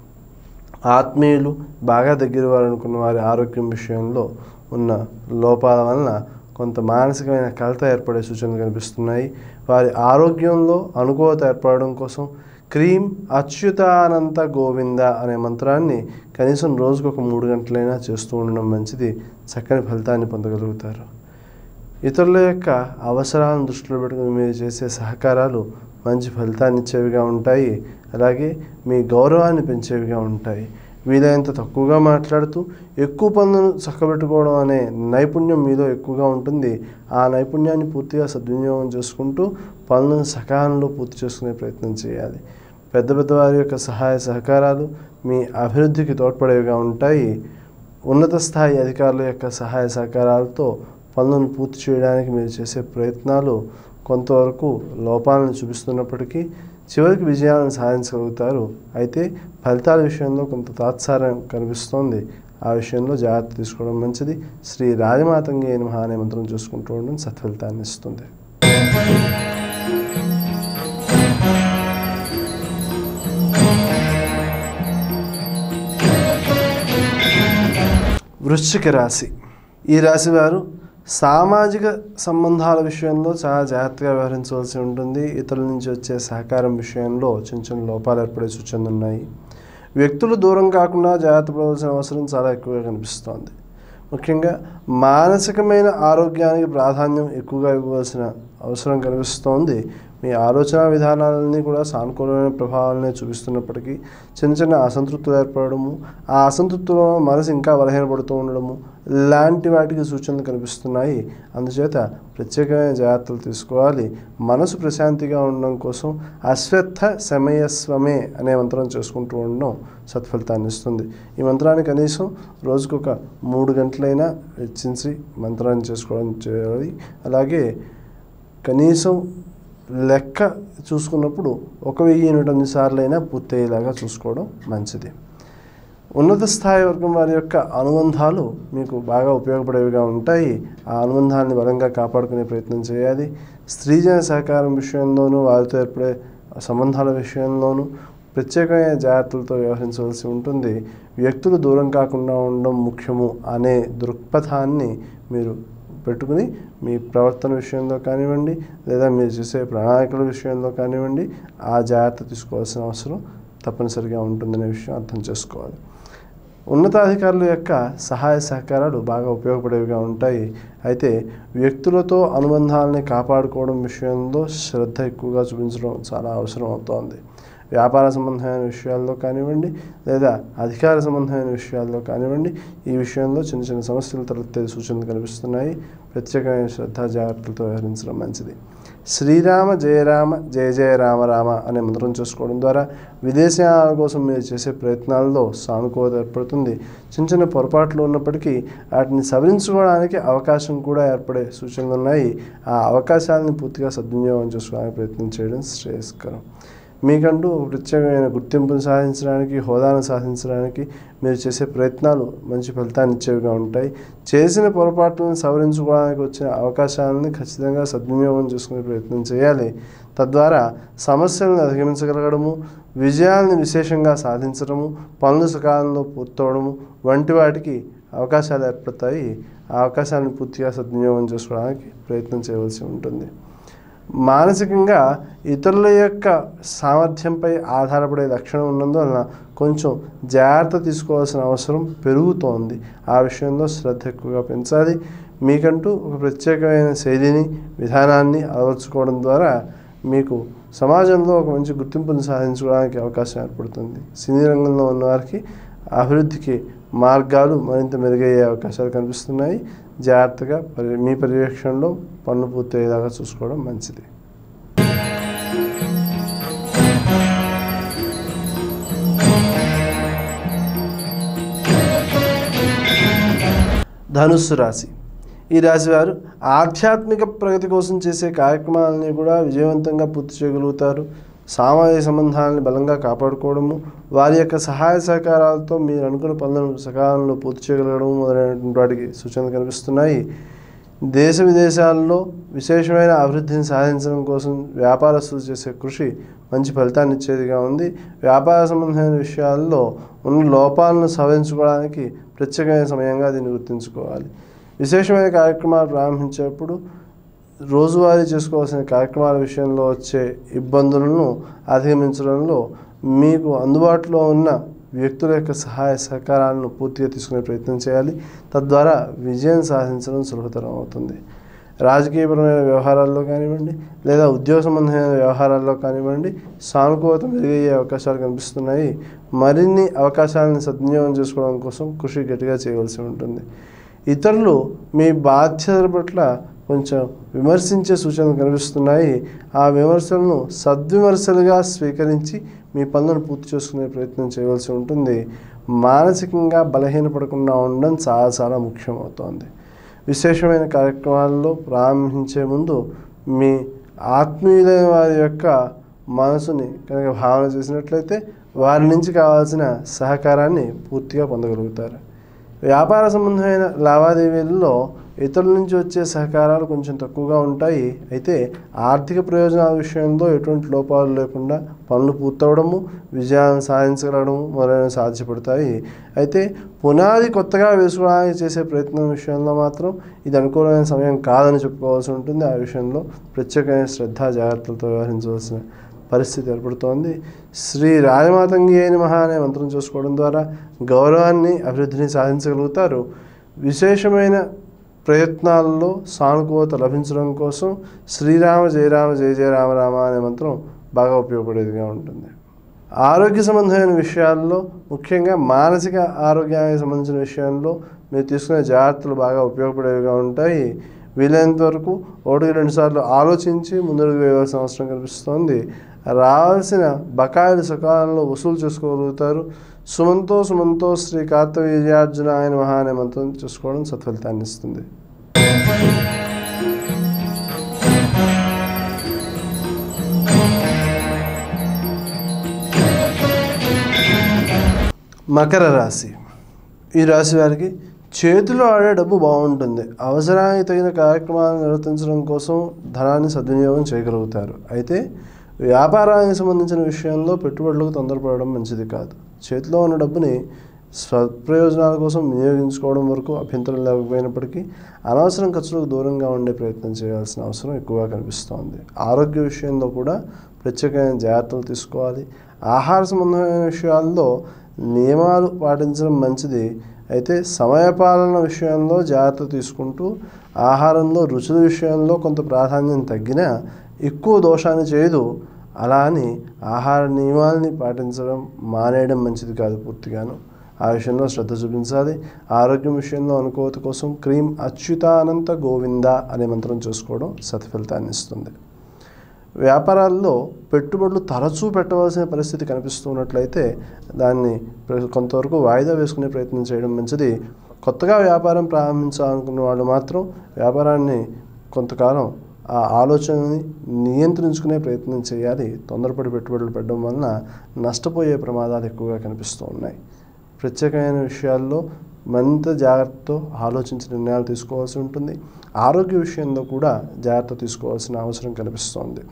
ఆత్మీయులు బాగా దగ్గర వారు అనుకున్న వారి ఆరోగ్యం విషయంలో ఉన్న లోపాల వలన కొంత మానసికమైన కలత ఏర్పడే సూచనలు కనిపిస్తున్నాయి వారి ఆరోగ్యంలో అనుకూలత ఏర్పడడం కోసం క్రీం అచ్యుతానంత గోవింద అనే మంత్రాన్ని కనీసం రోజుకు ఒక మూడు గంటలైనా చేస్తూ ఉండడం మంచిది చక్కని ఫలితాన్ని పొందగలుగుతారు ఇతరుల యొక్క అవసరాలను దృష్టిలో పెట్టుకుని మీరు చేసే సహకారాలు మంచి ఫలితాన్ని ఇచ్చేవిగా ఉంటాయి అలాగే మీ గౌరవాన్ని పెంచేవిగా ఉంటాయి వీలైనంత తక్కువగా మాట్లాడుతూ ఎక్కువ పనులను చక్కబెట్టుకోవడం అనే నైపుణ్యం మీలో ఎక్కువగా ఉంటుంది ఆ నైపుణ్యాన్ని పూర్తిగా సద్వినియోగం చేసుకుంటూ పనులను సకాలంలో పూర్తి చేసుకునే ప్రయత్నం చేయాలి పెద్ద పెద్ద వారి యొక్క సహాయ సహకారాలు మీ అభివృద్ధికి తోడ్పడేవిగా ఉంటాయి ఉన్నత స్థాయి అధికారుల యొక్క సహాయ సహకారాలతో పనులను పూర్తి చేయడానికి మీరు చేసే ప్రయత్నాలు కొంతవరకు లోపాలను చూపిస్తున్నప్పటికీ చివరికి విజయాలను సాధించగలుగుతారు అయితే ఫలితాల విషయంలో కొంత తాత్సారం కనిపిస్తోంది ఆ విషయంలో జాగ్రత్త తీసుకోవడం మంచిది శ్రీ రాజమాతంగి అయిన మహానే మంత్రం చూసుకుంటూ ఉండడం సత్ఫలితాన్ని ఇస్తుంది వృశ్చిక రాశి ఈ రాశి వారు సామాజిక సంబంధాల విషయంలో చాలా జాగ్రత్తగా వ్యవహరించవలసి ఉంటుంది ఇతరుల నుంచి వచ్చే సహకారం విషయంలో చిన్న చిన్న లోపాలు ఏర్పడే సూచనలు ఉన్నాయి వ్యక్తులు దూరం కాకుండా జాగ్రత్త పడవలసిన అవసరం చాలా ఎక్కువగా కనిపిస్తోంది ముఖ్యంగా మానసికమైన ఆరోగ్యానికి ప్రాధాన్యం ఎక్కువగా ఇవ్వవలసిన అవసరం కనిపిస్తోంది మీ ఆలోచన విధానాలన్నీ కూడా సానుకూలమైన ప్రభావాలనే చూపిస్తున్నప్పటికీ చిన్న చిన్న అసంతృప్తులు ఏర్పడము ఆ అసంతృప్తిలో మనసు ఇంకా బలహీనపడుతూ ఉండడము లాంటి వాటికి సూచనలు కనిపిస్తున్నాయి అందుచేత ప్రత్యేకమైన జాగ్రత్తలు తీసుకోవాలి మనసు ప్రశాంతిగా ఉండడం కోసం అశ్వత్థ సమయస్వమే అనే మంత్రం చేసుకుంటూ ఉండడం సత్ఫలితాన్ని ఇస్తుంది ఈ మంత్రాన్ని కనీసం రోజుకు ఒక మూడు గంటలైనా వెచ్చించి మంత్రాన్ని చేసుకోవడం చేయాలి అలాగే కనీసం లెక్క చూసుకున్నప్పుడు ఒక వెయ్యి ఎనిమిది తొమ్మిది సార్లైనా పూర్తయ్యేలాగా చూసుకోవడం మంచిది ఉన్నత స్థాయి వర్గం వారి యొక్క అనుబంధాలు మీకు బాగా ఉపయోగపడేవిగా ఉంటాయి ఆ అనుబంధాన్ని బలంగా కాపాడుకునే ప్రయత్నం చేయాలి స్త్రీజన సహకారం విషయంలోనూ వారితో ఏర్పడే సంబంధాల విషయంలోనూ ప్రత్యేకమైన జాగ్రత్తలతో వ్యవహరించవలసి ఉంటుంది వ్యక్తులు దూరం కాకుండా ఉండడం ముఖ్యము అనే దృక్పథాన్ని మీరు పెట్టుకుని మీ ప్రవర్తన విషయంలో కానివ్వండి లేదా మీరు చేసే ప్రణాళికల విషయంలో కానివ్వండి ఆ జాగ్రత్త తీసుకోవాల్సిన అవసరం తప్పనిసరిగా ఉంటుందనే విషయం అర్థం చేసుకోవాలి ఉన్నతాధికారుల యొక్క సహాయ సహకారాలు బాగా ఉపయోగపడేవిగా ఉంటాయి అయితే వ్యక్తులతో అనుబంధాలని కాపాడుకోవడం విషయంలో శ్రద్ధ ఎక్కువగా చూపించడం చాలా అవసరం అవుతోంది వ్యాపార సంబంధమైన విషయాల్లో కానివ్వండి లేదా అధికార సంబంధమైన విషయాల్లో కానివ్వండి ఈ విషయంలో చిన్న చిన్న సమస్యలు తలెత్తే సూచనలు కనిపిస్తున్నాయి ప్రత్యేకమైన శ్రద్ధ జాగ్రత్తలతో వ్యవహరించడం మంచిది శ్రీరామ జయరామ జయ జయ రామ రామ అనే మంత్రం చేసుకోవడం ద్వారా విదేశీయాల కోసం మీరు చేసే ప్రయత్నాల్లో సానుకూలత ఏర్పడుతుంది చిన్న చిన్న పొరపాట్లు ఉన్నప్పటికీ వాటిని సవరించుకోవడానికి అవకాశం కూడా ఏర్పడే సూచనలు ఉన్నాయి ఆ అవకాశాలను పూర్తిగా సద్వినియోగం చేసుకోవడానికి ప్రయత్నం చేయడం శ్రేయస్కరం మీకంటూ ఒక ప్రత్యేకమైన గుర్తింపును సాధించడానికి హోదాను సాధించడానికి మీరు చేసే ప్రయత్నాలు మంచి ఫలితాన్ని ఇచ్చేవిగా ఉంటాయి చేసిన పొరపాట్లను సవరించుకోవడానికి వచ్చిన అవకాశాలను ఖచ్చితంగా సద్వినియోగం చేసుకునే ప్రయత్నం చేయాలి తద్వారా సమస్యలను అధిగమించగలగడము విజయాలను విశేషంగా సాధించడము పనులు సకాలంలో పూర్తవడము వంటి వాటికి అవకాశాలు ఏర్పడతాయి ఆ అవకాశాలను పూర్తిగా సద్వినియోగం చేసుకోవడానికి ప్రయత్నం చేయవలసి ఉంటుంది మానసికంగా ఇతరుల యొక్క సామర్థ్యంపై ఆధారపడే లక్షణం ఉన్నందువలన కొంచెం జాగ్రత్త తీసుకోవాల్సిన అవసరం పెరుగుతోంది ఆ విషయంలో శ్రద్ధ ఎక్కువగా పెంచాలి మీకంటూ ఒక ప్రత్యేకమైన శైలిని విధానాన్ని అలవర్చుకోవడం ద్వారా మీకు సమాజంలో ఒక మంచి గుర్తింపును సాధించుకోవడానికి అవకాశం ఏర్పడుతుంది సినీ రంగంలో ఉన్నవారికి అభివృద్ధికి మార్గాలు మరింత మెరుగయ్యే అవకాశాలు కనిపిస్తున్నాయి జాగ్రత్తగా పరి మీ పర్యవేక్షణలో పనులు పూర్తయ్యేలాగా చూసుకోవడం మంచిది ధనుస్సు రాశి ఈ రాశి వారు ఆధ్యాత్మిక ప్రగతి కోసం చేసే కార్యక్రమాలని కూడా విజయవంతంగా పూర్తి చేయగలుగుతారు సామాజిక సంబంధాలను బలంగా కాపాడుకోవడము వారి యొక్క సహాయ సహకారాలతో మీరు అనుకున్న పనులను సకాలంలో పూర్తి చేయగలగడం మొదలైనటువంటి వాటికి సూచనలు కనిపిస్తున్నాయి దేశ విదేశాల్లో విశేషమైన అభివృద్ధిని సాధించడం కోసం వ్యాపారస్తులు చేసే కృషి మంచి ఫలితాన్ని ఇచ్చేదిగా ఉంది వ్యాపార సంబంధమైన విషయాల్లో ఉన్న లోపాలను సవరించుకోవడానికి ప్రత్యేకమైన సమయంగా దీన్ని గుర్తుంచుకోవాలి విశేషమైన కార్యక్రమాలు ప్రారంభించేప్పుడు రోజువారీ చేసుకోవాల్సిన కార్యక్రమాల విషయంలో వచ్చే ఇబ్బందులను అధిగమించడంలో మీకు అందుబాటులో ఉన్న వ్యక్తుల యొక్క సహాయ సహకారాలను పూర్తిగా తీసుకునే ప్రయత్నం చేయాలి తద్వారా విజయం సాధించడం సులభతరం అవుతుంది రాజకీయపరమైన వ్యవహారాల్లో కానివ్వండి లేదా ఉద్యోగ సంబంధమైన వ్యవహారాల్లో కానివ్వండి సానుకూలత మెరుగయ్యే అవకాశాలు కనిపిస్తున్నాయి మరిన్ని అవకాశాలను సద్వినియోగం చేసుకోవడం కోసం కృషి గట్టిగా చేయవలసి ఉంటుంది ఇతరులు మీ బాధ్యతల పట్ల కొంచెం విమర్శించే సూచనలు కనిపిస్తున్నాయి ఆ విమర్శలను సద్విమర్శలుగా స్వీకరించి మీ పనులను పూర్తి చేసుకునే ప్రయత్నం చేయవలసి ఉంటుంది మానసికంగా బలహీనపడకుండా ఉండడం చాలా చాలా ముఖ్యమవుతోంది విశేషమైన కార్యక్రమాల్లో ప్రారంభించే ముందు మీ ఆత్మీయులైన వారి యొక్క మనసుని కనుక భావన చేసినట్లయితే వారి నుంచి కావాల్సిన సహకారాన్ని పూర్తిగా పొందగలుగుతారు వ్యాపార సంబంధమైన లావాదేవీలలో ఇతరుల నుంచి వచ్చే సహకారాలు కొంచెం తక్కువగా ఉంటాయి అయితే ఆర్థిక ప్రయోజనాల విషయంలో ఎటువంటి లోపాలు లేకుండా పనులు పూర్తవడము విజయాలను సాధించగలగడము మొదలైనవి సాధ్యపడతాయి అయితే పునాది కొత్తగా వేసుకోవడానికి చేసే ప్రయత్నం విషయంలో మాత్రం ఇది అనుకూలమైన సమయం కాదని చెప్పుకోవాల్సి ఉంటుంది ఆ విషయంలో ప్రత్యేకమైన శ్రద్ధ జాగ్రత్తలతో వ్యవహరించవలసిన పరిస్థితి ఏర్పడుతోంది శ్రీ రాజమాతంగి అయిన మహా అనే మంత్రం చేసుకోవడం ద్వారా గౌరవాన్ని అభివృద్ధిని సాధించగలుగుతారు విశేషమైన ప్రయత్నాల్లో సానుకూలత లభించడం కోసం శ్రీరామ జయరామ జయ జయ రామ రామ అనే మంత్రం బాగా ఉపయోగపడేదిగా ఉంటుంది ఆరోగ్య సంబంధమైన విషయాల్లో ముఖ్యంగా మానసిక ఆరోగ్యానికి సంబంధించిన విషయంలో మీరు తీసుకునే జాగ్రత్తలు బాగా ఉపయోగపడేవిగా ఉంటాయి వీలైనంత వరకు ఒకటికి రెండు సార్లు ఆలోచించి ముందడుగు వేయవలసిన అవసరం కనిపిస్తోంది రావాల్సిన బకాయిలు సకాలంలో వసూలు చేసుకోగలుగుతారు సుమంతో సుమంతో శ్రీ కార్తవీర్యార్జున ఆయన మహా అనే మంత్రం చేసుకోవడం సత్ఫలితాన్ని ఇస్తుంది మకర రాశి ఈ రాశి వారికి చేతిలో ఆడే డబ్బు బాగుంటుంది అవసరానికి తగిన కార్యక్రమాలను నిర్వర్తించడం కోసం ధనాన్ని సద్వినియోగం చేయగలుగుతారు అయితే వ్యాపారానికి సంబంధించిన విషయంలో పెట్టుబడులకు తొందరపడడం మంచిది కాదు చేతిలో ఉన్న డబ్బుని స్వప్రయోజనాల కోసం వినియోగించుకోవడం వరకు అభ్యంతరం లేకపోయినప్పటికీ అనవసరం ఖర్చులకు దూరంగా ఉండే ప్రయత్నం చేయాల్సిన అవసరం ఎక్కువగా కనిపిస్తోంది ఆరోగ్య విషయంలో కూడా ప్రత్యేకమైన జాగ్రత్తలు తీసుకోవాలి ఆహార సంబంధమైన విషయాల్లో నియమాలు పాటించడం మంచిది అయితే సమయపాలన విషయంలో జాగ్రత్త తీసుకుంటూ ఆహారంలో రుచుల విషయంలో కొంత ప్రాధాన్యం తగ్గినా ఎక్కువ దోషాన్ని చేయదు అలా అని ఆహార నియమాల్ని పాటించడం మానేయడం మంచిది కాదు పూర్తిగాను ఆ విషయంలో శ్రద్ధ చూపించాలి ఆరోగ్యం విషయంలో అనుకోవత కోసం క్రీం అచ్యుతానంత గోవింద అనే మంత్రం చూసుకోవడం సత్ఫలితాన్ని ఇస్తుంది వ్యాపారాల్లో పెట్టుబడులు తరచూ పెట్టవలసిన పరిస్థితి కనిపిస్తున్నట్లయితే దాన్ని ప్ర- కొంతవరకు వాయిదా వేసుకునే ప్రయత్నం చేయడం మంచిది కొత్తగా వ్యాపారం ప్రారంభించాలనుకున్న వాళ్ళు మాత్రం వ్యాపారాన్ని కొంతకాలం ఆ ఆలోచనని నియంత్రించుకునే ప్రయత్నం చేయాలి తొందరపడి పెట్టుబడులు పెట్టడం వలన నష్టపోయే ప్రమాదాలు ఎక్కువగా కనిపిస్తూ ఉన్నాయి ప్రత్యేకమైన విషయాల్లో మరింత జాగ్రత్తతో ఆలోచించి నిర్ణయాలు తీసుకోవాల్సి ఉంటుంది ఆరోగ్య విషయంలో కూడా జాగ్రత్త తీసుకోవాల్సిన అవసరం కనిపిస్తోంది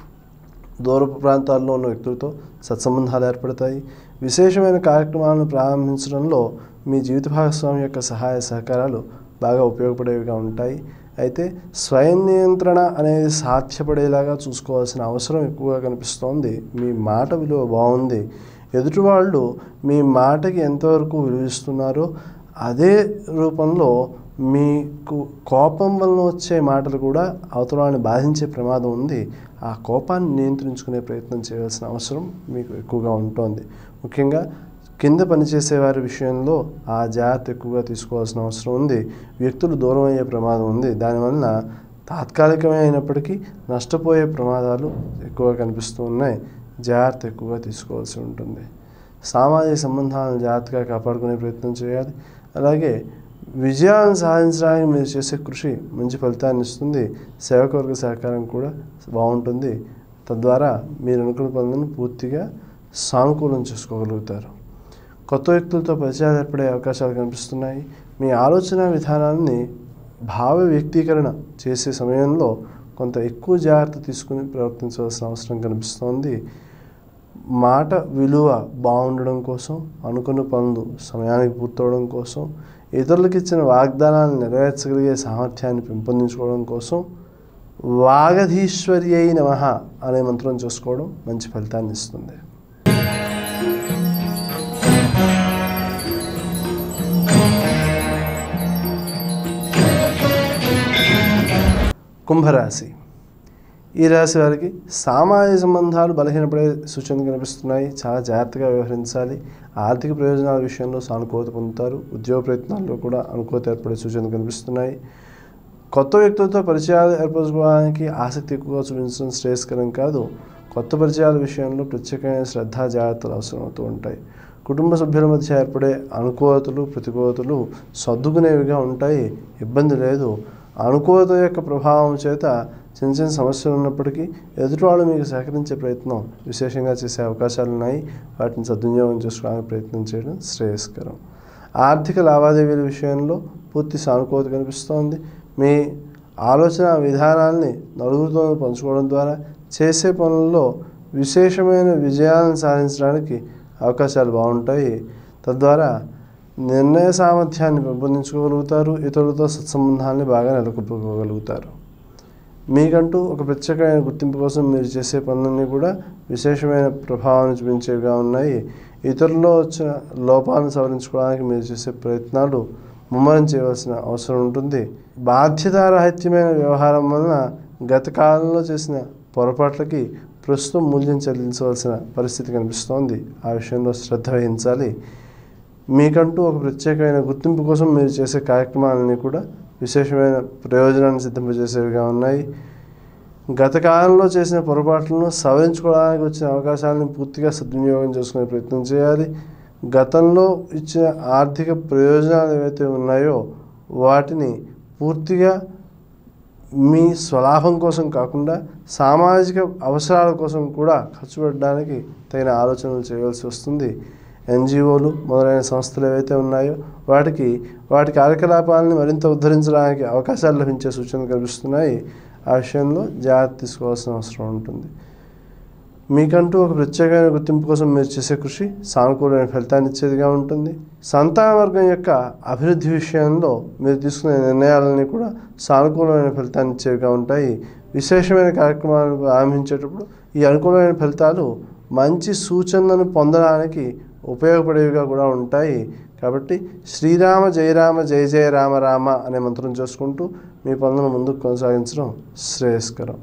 దూరపు ప్రాంతాల్లో ఉన్న వ్యక్తులతో సత్సంబంధాలు ఏర్పడతాయి విశేషమైన కార్యక్రమాలను ప్రారంభించడంలో మీ జీవిత భాగస్వామి యొక్క సహాయ సహకారాలు బాగా ఉపయోగపడేవిగా ఉంటాయి అయితే స్వయం నియంత్రణ అనేది సాధ్యపడేలాగా చూసుకోవాల్సిన అవసరం ఎక్కువగా కనిపిస్తోంది మీ మాట విలువ బాగుంది ఎదుటి వాళ్ళు మీ మాటకి ఎంతవరకు విలువిస్తున్నారో అదే రూపంలో మీకు కోపం వలన వచ్చే మాటలు కూడా అవతలాన్ని బాధించే ప్రమాదం ఉంది ఆ కోపాన్ని నియంత్రించుకునే ప్రయత్నం చేయాల్సిన అవసరం మీకు ఎక్కువగా ఉంటుంది ముఖ్యంగా కింద పనిచేసే వారి విషయంలో ఆ జాగ్రత్త ఎక్కువగా తీసుకోవాల్సిన అవసరం ఉంది వ్యక్తులు దూరం అయ్యే ప్రమాదం ఉంది దానివలన తాత్కాలికమే అయినప్పటికీ నష్టపోయే ప్రమాదాలు ఎక్కువగా కనిపిస్తూ ఉన్నాయి జాగ్రత్త ఎక్కువగా తీసుకోవాల్సి ఉంటుంది సామాజిక సంబంధాలను జాగ్రత్తగా కాపాడుకునే ప్రయత్నం చేయాలి అలాగే విజయాలను సాధించడానికి మీరు చేసే కృషి మంచి ఫలితాన్ని ఇస్తుంది సేవకవర్గ సహకారం కూడా బాగుంటుంది తద్వారా మీరు అనుకున్న పనులను పూర్తిగా సానుకూలం చేసుకోగలుగుతారు కొత్త వ్యక్తులతో పరిచయాలు ఏర్పడే అవకాశాలు కనిపిస్తున్నాయి మీ ఆలోచన విధానాన్ని భావ వ్యక్తీకరణ చేసే సమయంలో కొంత ఎక్కువ జాగ్రత్త తీసుకుని ప్రవర్తించవలసిన అవసరం కనిపిస్తోంది మాట విలువ బాగుండడం కోసం అనుకున్న పనులు సమయానికి పూర్తవడం కోసం ఇతరులకు ఇచ్చిన వాగ్దానాలను నెరవేర్చగలిగే సామర్థ్యాన్ని పెంపొందించుకోవడం కోసం వాగధీశ్వరి అయి నమః అనే మంత్రం చేసుకోవడం మంచి ఫలితాన్ని ఇస్తుంది కుంభరాశి ఈ రాశి వారికి సామాజిక సంబంధాలు బలహీనపడే సూచనలు కనిపిస్తున్నాయి చాలా జాగ్రత్తగా వ్యవహరించాలి ఆర్థిక ప్రయోజనాల విషయంలో సానుకూలత పొందుతారు ఉద్యోగ ప్రయత్నాల్లో కూడా అనుకూలత ఏర్పడే సూచనలు కనిపిస్తున్నాయి కొత్త వ్యక్తులతో పరిచయాలు ఏర్పరచుకోవడానికి ఆసక్తి ఎక్కువగా చూపించడం శ్రేయస్కరం కాదు కొత్త పరిచయాల విషయంలో ప్రత్యేకమైన శ్రద్ధ జాగ్రత్తలు అవసరమవుతూ ఉంటాయి కుటుంబ సభ్యుల మధ్య ఏర్పడే అనుకూలతలు ప్రతికూలతలు సర్దుకునేవిగా ఉంటాయి ఇబ్బంది లేదు అనుకూలత యొక్క ప్రభావం చేత చిన్న చిన్న సమస్యలు ఉన్నప్పటికీ ఎదుటివాళ్ళు మీకు సహకరించే ప్రయత్నం విశేషంగా చేసే అవకాశాలు ఉన్నాయి వాటిని సద్వినియోగం చేసుకోవడానికి ప్రయత్నం చేయడం శ్రేయస్కరం ఆర్థిక లావాదేవీల విషయంలో పూర్తి సానుకూలత కనిపిస్తోంది మీ ఆలోచన విధానాల్ని నలుగురితో పంచుకోవడం ద్వారా చేసే పనుల్లో విశేషమైన విజయాలను సాధించడానికి అవకాశాలు బాగుంటాయి తద్వారా నిర్ణయ సామర్థ్యాన్ని పెంపొందించుకోగలుగుతారు ఇతరులతో సత్సంబంధాన్ని బాగా నెలకొల్పుకోగలుగుతారు మీకంటూ ఒక ప్రత్యేకమైన గుర్తింపు కోసం మీరు చేసే పనులన్నీ కూడా విశేషమైన ప్రభావాన్ని చూపించేవిగా ఉన్నాయి ఇతరుల్లో వచ్చిన లోపాలను సవరించుకోవడానికి మీరు చేసే ప్రయత్నాలు ముమ్మరం చేయవలసిన అవసరం ఉంటుంది బాధ్యతారాహిత్యమైన వ్యవహారం వలన గత కాలంలో చేసిన పొరపాట్లకి ప్రస్తుతం మూల్యం చెల్లించవలసిన పరిస్థితి కనిపిస్తోంది ఆ విషయంలో శ్రద్ధ వహించాలి మీకంటూ ఒక ప్రత్యేకమైన గుర్తింపు కోసం మీరు చేసే కార్యక్రమాలన్నీ కూడా విశేషమైన ప్రయోజనాన్ని సిద్ధింపజేసేవిగా ఉన్నాయి గత కాలంలో చేసిన పొరపాట్లను సవరించుకోవడానికి వచ్చిన అవకాశాలను పూర్తిగా సద్వినియోగం చేసుకునే ప్రయత్నం చేయాలి గతంలో ఇచ్చిన ఆర్థిక ప్రయోజనాలు ఏవైతే ఉన్నాయో వాటిని పూర్తిగా మీ స్వలాభం కోసం కాకుండా సామాజిక అవసరాల కోసం కూడా ఖర్చు పెట్టడానికి తగిన ఆలోచనలు చేయవలసి వస్తుంది ఎన్జిఓలు మొదలైన సంస్థలు ఏవైతే ఉన్నాయో వాటికి వాటి కార్యకలాపాలను మరింత ఉద్ధరించడానికి అవకాశాలు లభించే సూచనలు కనిపిస్తున్నాయి ఆ విషయంలో జాగ్రత్త తీసుకోవాల్సిన అవసరం ఉంటుంది మీకంటూ ఒక ప్రత్యేకమైన గుర్తింపు కోసం మీరు చేసే కృషి సానుకూలమైన ఫలితాన్ని ఇచ్చేదిగా ఉంటుంది సంతాన వర్గం యొక్క అభివృద్ధి విషయంలో మీరు తీసుకునే నిర్ణయాలన్నీ కూడా సానుకూలమైన ఫలితాన్ని ఇచ్చేవిగా ఉంటాయి విశేషమైన కార్యక్రమాలను ప్రారంభించేటప్పుడు ఈ అనుకూలమైన ఫలితాలు మంచి సూచనలను పొందడానికి ఉపయోగపడేవిగా కూడా ఉంటాయి కాబట్టి శ్రీరామ జయరామ జయ జయ రామ రామ అనే మంత్రం చేసుకుంటూ మీ పనులను ముందుకు కొనసాగించడం శ్రేయస్కరం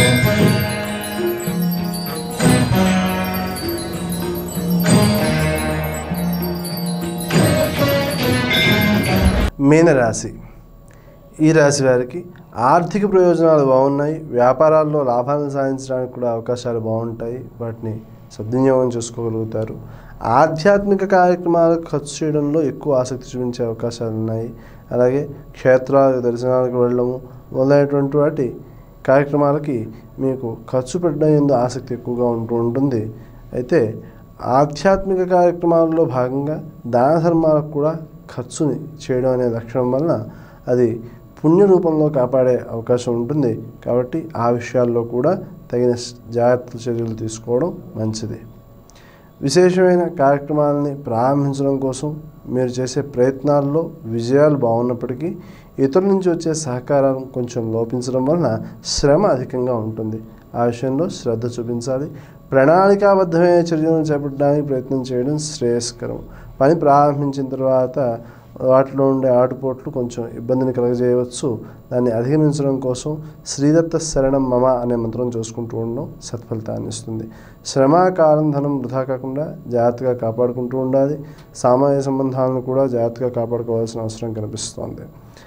మీనరాశి ఈ రాశి వారికి ఆర్థిక ప్రయోజనాలు బాగున్నాయి వ్యాపారాల్లో లాభాలను సాధించడానికి కూడా అవకాశాలు బాగుంటాయి వాటిని సద్వినియోగం చేసుకోగలుగుతారు ఆధ్యాత్మిక కార్యక్రమాలకు ఖర్చు చేయడంలో ఎక్కువ ఆసక్తి చూపించే అవకాశాలు ఉన్నాయి అలాగే క్షేత్రాలకు దర్శనాలకు వెళ్ళడము మొదలైనటువంటి వాటి కార్యక్రమాలకి మీకు ఖర్చు పెట్టడం ఎందు ఆసక్తి ఎక్కువగా ఉంటూ ఉంటుంది అయితే ఆధ్యాత్మిక కార్యక్రమాల్లో భాగంగా దాన ధర్మాలకు కూడా ఖర్చుని చేయడం అనే లక్షణం వలన అది పుణ్య రూపంలో కాపాడే అవకాశం ఉంటుంది కాబట్టి ఆ విషయాల్లో కూడా తగిన జాగ్రత్త చర్యలు తీసుకోవడం మంచిది విశేషమైన కార్యక్రమాలని ప్రారంభించడం కోసం మీరు చేసే ప్రయత్నాల్లో విజయాలు బాగున్నప్పటికీ ఇతరుల నుంచి వచ్చే సహకారం కొంచెం లోపించడం వలన శ్రమ అధికంగా ఉంటుంది ఆ విషయంలో శ్రద్ధ చూపించాలి ప్రణాళికాబద్ధమైన చర్యలను చేపట్టడానికి ప్రయత్నం చేయడం శ్రేయస్కరం పని ప్రారంభించిన తర్వాత వాటిలో ఉండే ఆటుపోట్లు కొంచెం ఇబ్బందిని కలగజేయవచ్చు దాన్ని అధిగమించడం కోసం శ్రీదత్త శరణం మమ అనే మంత్రం చూసుకుంటూ ఉండడం సత్ఫలితాన్ని ఇస్తుంది శ్రమ కాలం ధనం వృధా కాకుండా జాగ్రత్తగా కాపాడుకుంటూ ఉండాలి సామాజిక సంబంధాలను కూడా జాగ్రత్తగా కాపాడుకోవాల్సిన అవసరం కనిపిస్తోంది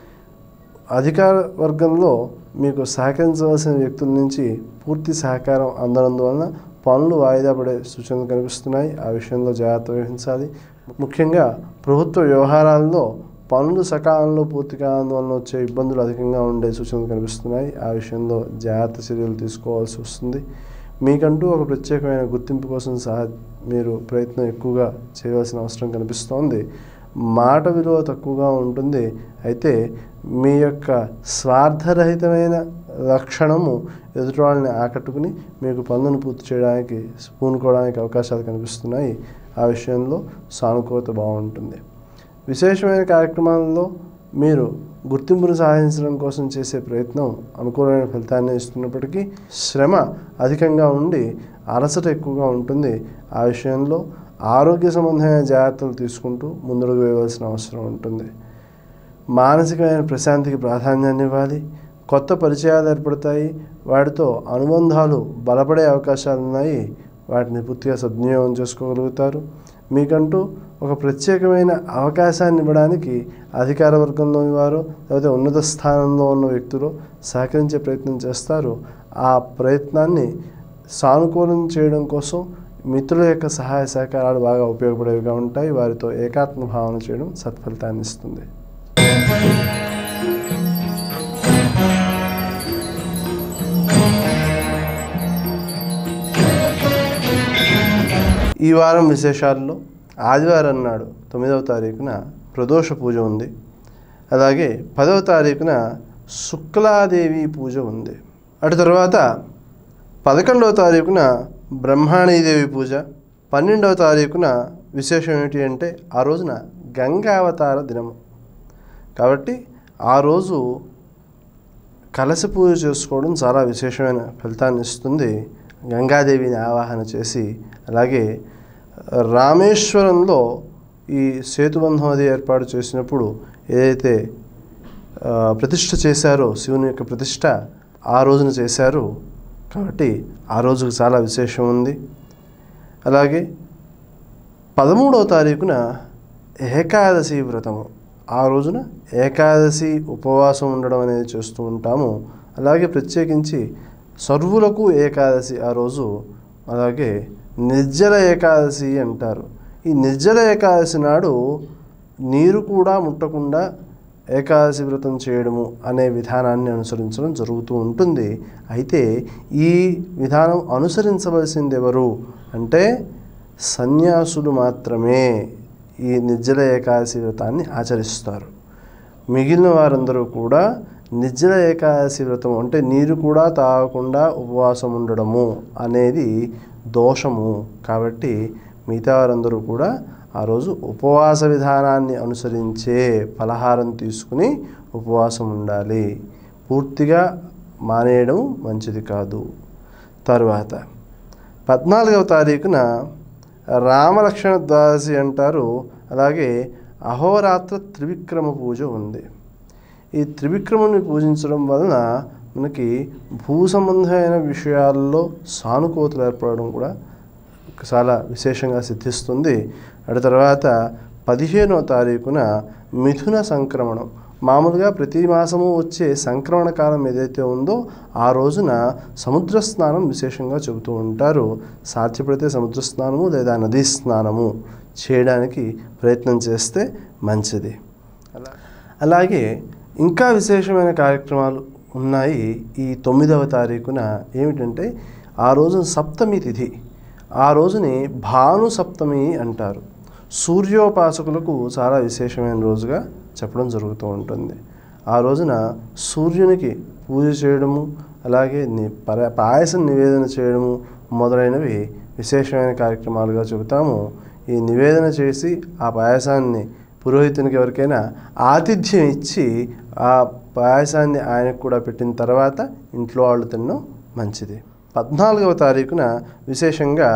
అధికార వర్గంలో మీకు సహకరించవలసిన వ్యక్తుల నుంచి పూర్తి సహకారం అందనందువలన పనులు వాయిదా పడే సూచనలు కనిపిస్తున్నాయి ఆ విషయంలో జాగ్రత్త వహించాలి ముఖ్యంగా ప్రభుత్వ వ్యవహారాల్లో పనులు సకాలంలో పూర్తి కానందువలన వచ్చే ఇబ్బందులు అధికంగా ఉండే సూచనలు కనిపిస్తున్నాయి ఆ విషయంలో జాగ్రత్త చర్యలు తీసుకోవాల్సి వస్తుంది మీకంటూ ఒక ప్రత్యేకమైన గుర్తింపు కోసం సహా మీరు ప్రయత్నం ఎక్కువగా చేయవలసిన అవసరం కనిపిస్తోంది మాట విలువ తక్కువగా ఉంటుంది అయితే మీ యొక్క స్వార్థరహితమైన లక్షణము ఎదుటి వాళ్ళని ఆకట్టుకుని మీకు పనులను పూర్తి చేయడానికి పూనుకోవడానికి అవకాశాలు కనిపిస్తున్నాయి ఆ విషయంలో సానుకూలత బాగుంటుంది విశేషమైన కార్యక్రమాలలో మీరు గుర్తింపును సాధించడం కోసం చేసే ప్రయత్నం అనుకూలమైన ఫలితాన్ని ఇస్తున్నప్పటికీ శ్రమ అధికంగా ఉండి అలసట ఎక్కువగా ఉంటుంది ఆ విషయంలో ఆరోగ్య సంబంధమైన జాగ్రత్తలు తీసుకుంటూ ముందుకు వేయవలసిన అవసరం ఉంటుంది మానసికమైన ప్రశాంతికి ప్రాధాన్యాన్ని ఇవ్వాలి కొత్త పరిచయాలు ఏర్పడతాయి వాటితో అనుబంధాలు బలపడే అవకాశాలు ఉన్నాయి వాటిని పూర్తిగా సద్వినియోగం చేసుకోగలుగుతారు మీకంటూ ఒక ప్రత్యేకమైన అవకాశాన్ని ఇవ్వడానికి అధికార వర్గంలోని వారు లేకపోతే ఉన్నత స్థానంలో ఉన్న వ్యక్తులు సహకరించే ప్రయత్నం చేస్తారు ఆ ప్రయత్నాన్ని సానుకూలం చేయడం కోసం మిత్రుల యొక్క సహాయ సహకారాలు బాగా ఉపయోగపడేవిగా ఉంటాయి వారితో ఏకాత్మ భావన చేయడం సత్ఫలితాన్ని ఇస్తుంది ఈ వారం విశేషాల్లో ఆదివారం నాడు తొమ్మిదవ తారీఖున ప్రదోష పూజ ఉంది అలాగే పదవ తారీఖున శుక్లాదేవి పూజ ఉంది అటు తర్వాత పదకొండవ తారీఖున బ్రహ్మాణీదేవి పూజ పన్నెండవ తారీఖున విశేషం ఏమిటి అంటే ఆ రోజున గంగావతార దినము కాబట్టి ఆ రోజు కలశ పూజ చేసుకోవడం చాలా విశేషమైన ఫలితాన్ని ఇస్తుంది గంగాదేవిని ఆవాహన చేసి అలాగే రామేశ్వరంలో ఈ సేతుబంధం అది ఏర్పాటు చేసినప్పుడు ఏదైతే ఆ, ప్రతిష్ఠ చేశారో శివుని యొక్క ప్రతిష్ఠ ఆ రోజున చేశారు కాబట్టి ఆ రోజుకు చాలా విశేషం ఉంది అలాగే పదమూడవ తారీఖున ఏకాదశి వ్రతము ఆ రోజున ఏకాదశి ఉపవాసం ఉండడం అనేది చేస్తూ ఉంటాము అలాగే ప్రత్యేకించి సర్వులకు ఏకాదశి ఆ రోజు అలాగే నిర్జల ఏకాదశి అంటారు ఈ నిర్జల ఏకాదశి నాడు నీరు కూడా ముట్టకుండా ఏకాదశి వ్రతం చేయడము అనే విధానాన్ని అనుసరించడం జరుగుతూ ఉంటుంది అయితే ఈ విధానం అనుసరించవలసింది ఎవరు అంటే సన్యాసులు మాత్రమే ఈ నిర్జల ఏకాదశి వ్రతాన్ని ఆచరిస్తారు మిగిలిన వారందరూ కూడా నిర్జల ఏకాదశి వ్రతం అంటే నీరు కూడా తాగకుండా ఉపవాసం ఉండడము అనేది దోషము కాబట్టి మిగతా వారందరూ కూడా ఆ రోజు ఉపవాస విధానాన్ని అనుసరించే పలహారం తీసుకుని ఉపవాసం ఉండాలి పూర్తిగా మానేయడం మంచిది కాదు తరువాత పద్నాలుగవ తారీఖున రామలక్ష్మణ ద్వాదశి అంటారు అలాగే అహోరాత్ర త్రివిక్రమ పూజ ఉంది ఈ త్రివిక్రముని పూజించడం వలన మనకి భూ సంబంధమైన విషయాల్లో సానుకూతలు ఏర్పడడం కూడా చాలా విశేషంగా సిద్ధిస్తుంది అటు తర్వాత పదిహేనవ తారీఖున మిథున సంక్రమణం మామూలుగా ప్రతి మాసము వచ్చే సంక్రమణ కాలం ఏదైతే ఉందో ఆ రోజున సముద్ర స్నానం విశేషంగా చెబుతూ ఉంటారు సాధ్యపడితే సముద్ర స్నానము లేదా నదీ స్నానము చేయడానికి ప్రయత్నం చేస్తే మంచిది అలా అలాగే ఇంకా విశేషమైన కార్యక్రమాలు ఉన్నాయి ఈ తొమ్మిదవ తారీఖున ఏమిటంటే ఆ రోజున సప్తమి తిథి ఆ రోజుని భాను సప్తమి అంటారు సూర్యోపాసకులకు చాలా విశేషమైన రోజుగా చెప్పడం జరుగుతూ ఉంటుంది ఆ రోజున సూర్యునికి పూజ చేయడము అలాగే ని- పర- పాయసం నివేదన చేయడము మొదలైనవి విశేషమైన కార్యక్రమాలుగా చెబుతాము ఈ నివేదన చేసి ఆ పాయసాన్ని పురోహితునికి ఎవరికైనా ఆతిథ్యం ఇచ్చి ఆ పాయసాన్ని ఆయనకు కూడా పెట్టిన తర్వాత ఇంట్లో వాళ్ళు తినడం మంచిది పద్నాలుగవ తారీఖున విశేషంగా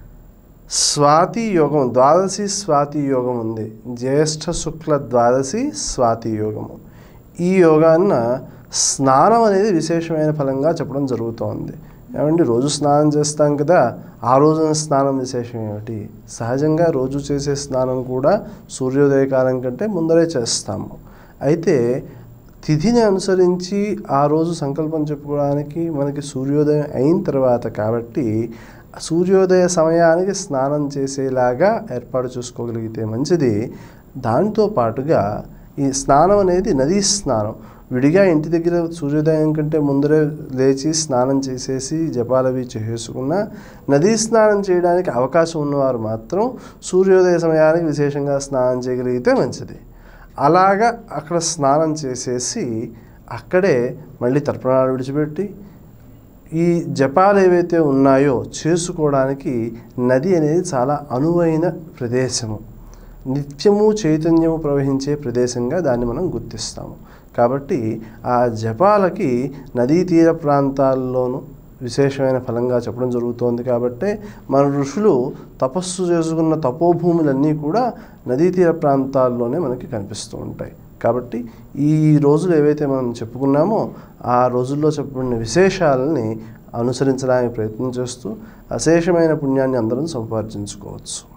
స్వాతి యోగం ద్వాదశి స్వాతి యోగం ఉంది జ్యేష్ఠ శుక్ల ద్వాదశి స్వాతి యోగము ఈ యోగాన్న స్నానం అనేది విశేషమైన ఫలంగా చెప్పడం జరుగుతోంది ఏమండి రోజు స్నానం చేస్తాం కదా ఆ రోజున స్నానం విశేషం ఏమిటి సహజంగా రోజు చేసే స్నానం కూడా సూర్యోదయ కాలం కంటే ముందరే చేస్తాము అయితే తిథిని అనుసరించి ఆ రోజు సంకల్పం చెప్పుకోవడానికి మనకి సూర్యోదయం అయిన తర్వాత కాబట్టి సూర్యోదయ సమయానికి స్నానం చేసేలాగా ఏర్పాటు చేసుకోగలిగితే మంచిది దాంతో పాటుగా ఈ స్నానం అనేది నదీ స్నానం విడిగా ఇంటి దగ్గర సూర్యోదయం కంటే ముందరే లేచి స్నానం చేసేసి జపాలవి చేసుకున్న నదీ స్నానం చేయడానికి అవకాశం ఉన్నవారు మాత్రం సూర్యోదయ సమయానికి విశేషంగా స్నానం చేయగలిగితే మంచిది అలాగా అక్కడ స్నానం చేసేసి అక్కడే మళ్ళీ తర్పణాలు విడిచిపెట్టి ఈ జపాలు ఏవైతే ఉన్నాయో చేసుకోవడానికి నది అనేది చాలా అనువైన ప్రదేశము నిత్యము చైతన్యము ప్రవహించే ప్రదేశంగా దాన్ని మనం గుర్తిస్తాము కాబట్టి ఆ జపాలకి నదీ తీర ప్రాంతాల్లోనూ విశేషమైన ఫలంగా చెప్పడం జరుగుతోంది కాబట్టి మన ఋషులు తపస్సు చేసుకున్న తపోభూములన్నీ కూడా నదీ తీర ప్రాంతాల్లోనే మనకి కనిపిస్తూ ఉంటాయి కాబట్టి ఈ రోజులు ఏవైతే మనం చెప్పుకున్నామో ఆ రోజుల్లో చెప్పబడిన విశేషాలని అనుసరించడానికి ప్రయత్నం చేస్తూ అశేషమైన పుణ్యాన్ని అందరం సంపార్జించుకోవచ్చు